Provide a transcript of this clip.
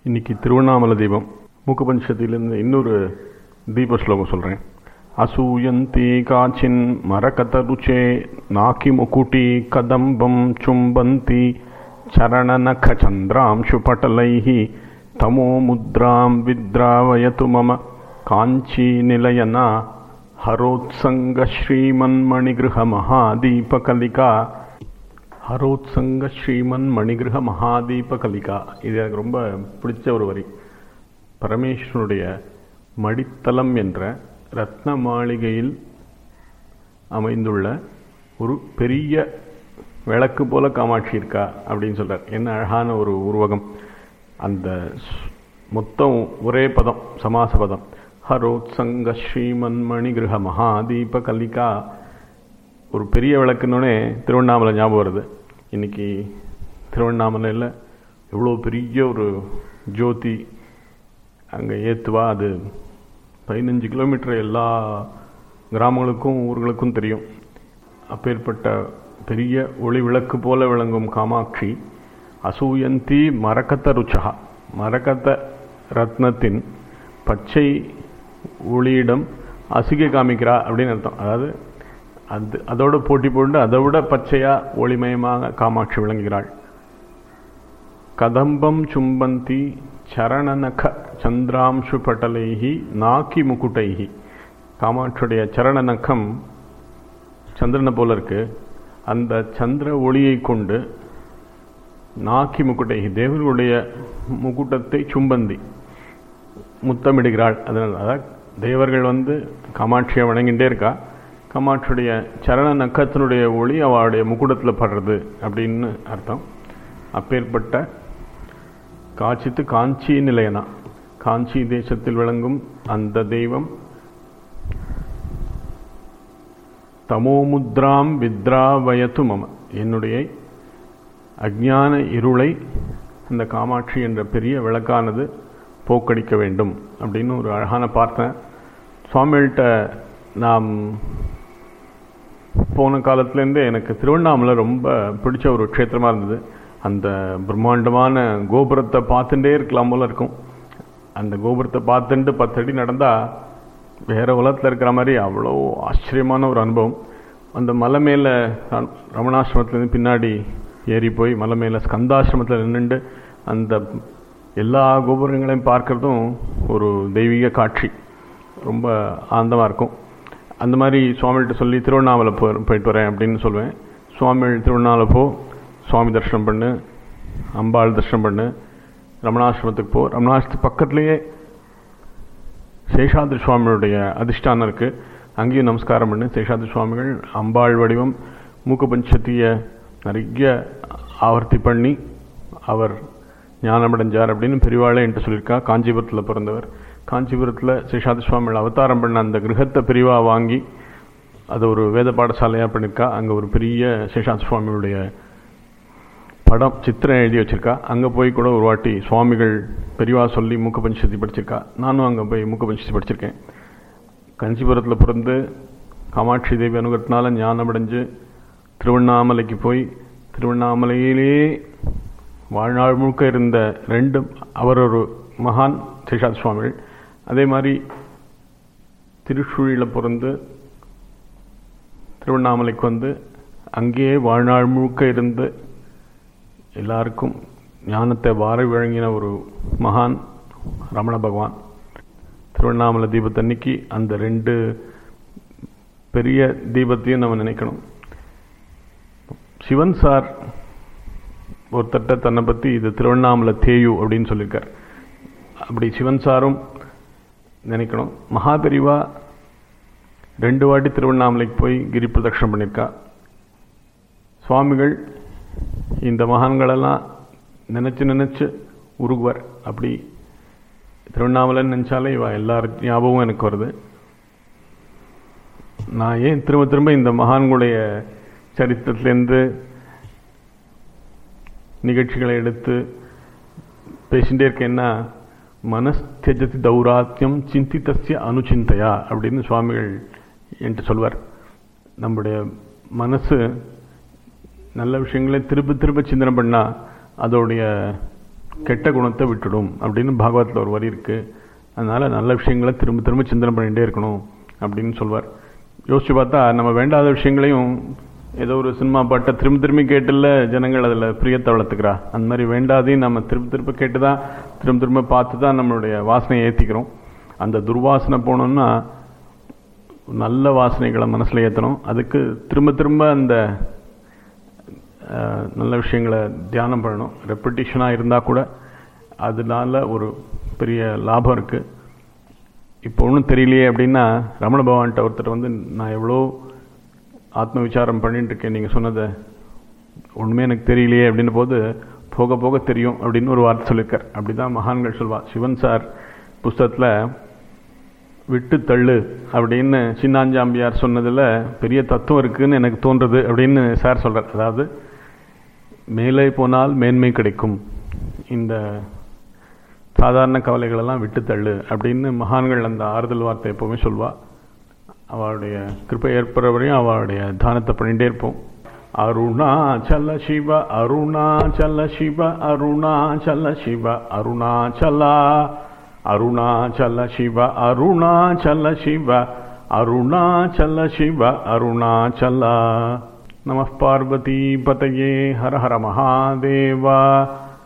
இன்னைக்கு திருவண்ணாமலை தீபம் மூக்கபஞ்சத்திலிருந்து இன்னொரு தீப ஸ்லோகம் சொல்கிறேன் அசூயந்தி காச்சின் மரகதருச்சே நாக்கி முக்குட்டி கதம்பம் சும்பந்தி चरणनखचन्द्रांशुपटलैः तमो मुद्रां विद्रावयतु मम काञ्चीनिलयना ஹரோத்சங்கஸ்ரீமன்மணிகிருஹமஹாதீபகலிகா ஹரோத்சங்க ஸ்ரீமன் மணிகிருஹ மகாதீபகலிகா இது எனக்கு ரொம்ப பிடிச்ச ஒரு வரி பரமேஸ்வரனுடைய மடித்தலம் என்ற ரத்ன மாளிகையில் அமைந்துள்ள ஒரு பெரிய விளக்கு போல காமாட்சி இருக்கா அப்படின்னு சொல்றார் என்ன அழகான ஒரு உருவகம் அந்த மொத்தம் ஒரே பதம் சமாச பதம் ஹரோத்சங்க ஸ்ரீமன்மணி கிரக மகாதீப கலிகா ஒரு பெரிய விளக்குன்னொடனே திருவண்ணாமலை ஞாபகம் வருது இன்னைக்கு திருவண்ணாமலையில் எவ்வளோ பெரிய ஒரு ஜோதி அங்கே ஏற்றுவா அது பதினஞ்சு கிலோமீட்டர் எல்லா கிராமங்களுக்கும் ஊர்களுக்கும் தெரியும் அப்பேற்பட்ட பெரிய ஒளி விளக்கு போல விளங்கும் காமாட்சி அசூயந்தி மரகத ருச்சகா மரகத ரத்னத்தின் பச்சை ஒளியிடம் அசுகை காமிக்கிறா அப்படின்னு அர்த்தம் அதாவது அது அதோட போட்டி போட்டு அதை விட பச்சையா ஒளிமயமாக காமாட்சி விளங்குகிறாள் கதம்பம் சும்பந்தி சரணநக சந்திராம்சு பட்டலைகி நாக்கி முக்குட்டைகி காமாட்சியுடைய சரண நகம் சந்திரனை போல இருக்கு அந்த சந்திர ஒளியை கொண்டு நாக்கி முக்குட்டை தேவர்களுடைய முக்குட்டத்தை சும்பந்தி முத்தமிடுகிறாள் அதனால் அதாவது தேவர்கள் வந்து காமாட்சியை வணங்கிட்டே இருக்கா காமாட்சியுடைய சரண நக்கத்தினுடைய ஒளி அவளுடைய முக்குடத்தில் படுறது அப்படின்னு அர்த்தம் அப்பேற்பட்ட காட்சித்து காஞ்சி நிலையனா காஞ்சி தேசத்தில் விளங்கும் அந்த தெய்வம் தமோமுத்ராம் வித்ராவயத்து மம என்னுடைய அஜான இருளை அந்த காமாட்சி என்ற பெரிய விளக்கானது போக்கடிக்க வேண்டும் அப்படின்னு ஒரு அழகான பார்த்தேன் சுவாமிகள்கிட்ட நாம் போன காலத்துலேருந்தே எனக்கு திருவண்ணாமலை ரொம்ப பிடிச்ச ஒரு க்ஷேத்திரமாக இருந்தது அந்த பிரம்மாண்டமான கோபுரத்தை பார்த்துட்டே இருக்கலாம் போல இருக்கும் அந்த கோபுரத்தை பார்த்துட்டு பத்தடி நடந்தால் வேற உலகத்தில் இருக்கிற மாதிரி அவ்வளோ ஆச்சரியமான ஒரு அனுபவம் அந்த மலை மேலே ரமணாசிரமத்துலேருந்து பின்னாடி ஏறி போய் மலை மேலே ஸ்கந்தாசிரமத்தில் நின்றுண்டு அந்த எல்லா கோபுரங்களையும் பார்க்குறதும் ஒரு தெய்வீக காட்சி ரொம்ப ஆனந்தமாக இருக்கும் அந்த மாதிரி சுவாமிகிட்ட சொல்லி திருவண்ணாமலை போ போயிட்டு வரேன் அப்படின்னு சொல்லுவேன் சுவாமி திருவண்ணாமலை போ சுவாமி தரிசனம் பண்ணு அம்பாள் தரிசனம் பண்ணு ரமணாசிரமத்துக்கு போ ரமணாசிரமத்துக்கு பக்கத்துலேயே சேஷாதிரி சுவாமியுடைய அதிஷ்டானம் இருக்குது அங்கேயும் நமஸ்காரம் பண்ணு சேஷாதிரி சுவாமிகள் அம்பாள் வடிவம் மூக்க பஞ்சத்திய நிறைய ஆவர்த்தி பண்ணி அவர் ஞானமடைஞ்சார் அப்படின்னு பெரியவாளே என்று சொல்லியிருக்கா காஞ்சிபுரத்தில் பிறந்தவர் காஞ்சிபுரத்தில் சேஷாதி சுவாமிகள் அவதாரம் பண்ண அந்த கிரகத்தை பிரிவாக வாங்கி அது ஒரு வேத பாடசாலையாக பண்ணியிருக்கா அங்கே ஒரு பெரிய சேஷாதி சுவாமிகளுடைய படம் சித்திரம் எழுதி வச்சிருக்கா அங்கே போய் கூட ஒரு வாட்டி சுவாமிகள் பெரியவா சொல்லி மூக்க பஞ்சதி படிச்சிருக்கா நானும் அங்கே போய் மூக்க பஞ்சதி படிச்சிருக்கேன் காஞ்சிபுரத்தில் பிறந்து காமாட்சி தேவி அனுகத்தினால ஞானமடைஞ்சு திருவண்ணாமலைக்கு போய் திருவண்ணாமலையிலே வாழ்நாள் முழுக்க இருந்த ரெண்டு அவர் ஒரு மகான் சேஷாத் சுவாமிகள் அதே மாதிரி திருச்சுழியில் பிறந்து திருவண்ணாமலைக்கு வந்து அங்கேயே வாழ்நாள் முழுக்க இருந்து எல்லாருக்கும் ஞானத்தை வார வழங்கின ஒரு மகான் ரமண பகவான் திருவண்ணாமலை தீபத்தன்னைக்கு அந்த ரெண்டு பெரிய தீபத்தையும் நம்ம நினைக்கணும் சிவன் சார் ஒருத்தட்ட தன்னை பற்றி இது திருவண்ணாமலை தேயு அப்படின்னு சொல்லியிருக்கார் அப்படி சிவன் சாரும் நினைக்கணும் மகாபெரிவா ரெண்டு வாட்டி திருவண்ணாமலைக்கு போய் கிரி பிரதட்சணம் பண்ணியிருக்கா சுவாமிகள் இந்த மகான்களெல்லாம் நினச்சி நினச்சி உருகுவார் அப்படி திருவண்ணாமலைன்னு நினச்சாலே இவ எல்லாரும் ஞாபகம் எனக்கு வருது நான் ஏன் திரும்ப திரும்ப இந்த மகான்களுடைய சரித்திரத்திலேருந்து நிகழ்ச்சிகளை எடுத்து பேசிகிட்டே இருக்கேன்னா மனஸ்தெஜதி தௌராத்தியம் சிந்தித்தசிய அனுச்சிந்தையா அப்படின்னு சுவாமிகள் என்று சொல்வார் நம்முடைய மனசு நல்ல விஷயங்களை திரும்ப திரும்ப சிந்தனை பண்ணால் அதோடைய கெட்ட குணத்தை விட்டுடும் அப்படின்னு பாகவத்தில் ஒரு வரி இருக்கு அதனால நல்ல விஷயங்களை திரும்ப திரும்ப சிந்தனை பண்ணிகிட்டே இருக்கணும் அப்படின்னு சொல்வார் யோசிச்சு பார்த்தா நம்ம வேண்டாத விஷயங்களையும் ஏதோ ஒரு சினிமா பாட்டை திரும்ப திரும்பி கேட்டுல ஜனங்கள் அதில் பிரியத்தை வளர்த்துக்கிறா அந்த மாதிரி வேண்டாதையும் நம்ம திரும்ப திரும்ப கேட்டு தான் திரும்ப திரும்ப பார்த்து தான் நம்மளுடைய வாசனையை ஏற்றிக்கிறோம் அந்த துர்வாசனை போனோம்னா நல்ல வாசனைகளை மனசில் ஏற்றணும் அதுக்கு திரும்ப திரும்ப அந்த அஹ், நல்ல விஷயங்களை தியானம் பண்ணணும் ரெப்படிஷனாக இருந்தால் கூட அதனால ஒரு பெரிய லாபம் இருக்குது இப்போ ஒன்றும் தெரியலையே அப்படின்னா ரமண பகவான்கிட்ட ஒருத்தர் வந்து நான் எவ்வளோ ஆத்ம விசாரம் பண்ணிட்டு இருக்கேன் நீங்கள் சொன்னதை ஒன்றுமே எனக்கு தெரியலையே அப்படின்னு போது போக போக தெரியும் அப்படின்னு ஒரு வார்த்தை சொல்லியிருக்கார் அப்படி தான் மகான்கள் சொல்வா சிவன் சார் புஸ்தகத்தில் விட்டு தள்ளு அப்படின்னு சின்னாஞ்சாம்பியார் சொன்னதில் பெரிய தத்துவம் இருக்குன்னு எனக்கு தோன்றுறது அப்படின்னு சார் சொல்கிறார் அதாவது மேலே போனால் மேன்மை கிடைக்கும் இந்த சாதாரண கவலைகளெல்லாம் விட்டு தள்ளு அப்படின்னு மகான்கள் அந்த ஆறுதல் வார்த்தை எப்போவுமே சொல்வா அவளுடைய கிருப்பை ஏற்படுற வரையும் அவளுடைய தானத்தை பண்ணிகிட்டே இருப்போம் அருணாச்சல சிவ அருணாச்சல சிவ அருணாச்சல சிவ அருணாச்சலா அருணாச்சல சிவ அருணாச்சல சிவ அருணாச்சல சிவ அருணாச்சலா நம பார்வதி பதயே ஹர ஹர மகாதேவா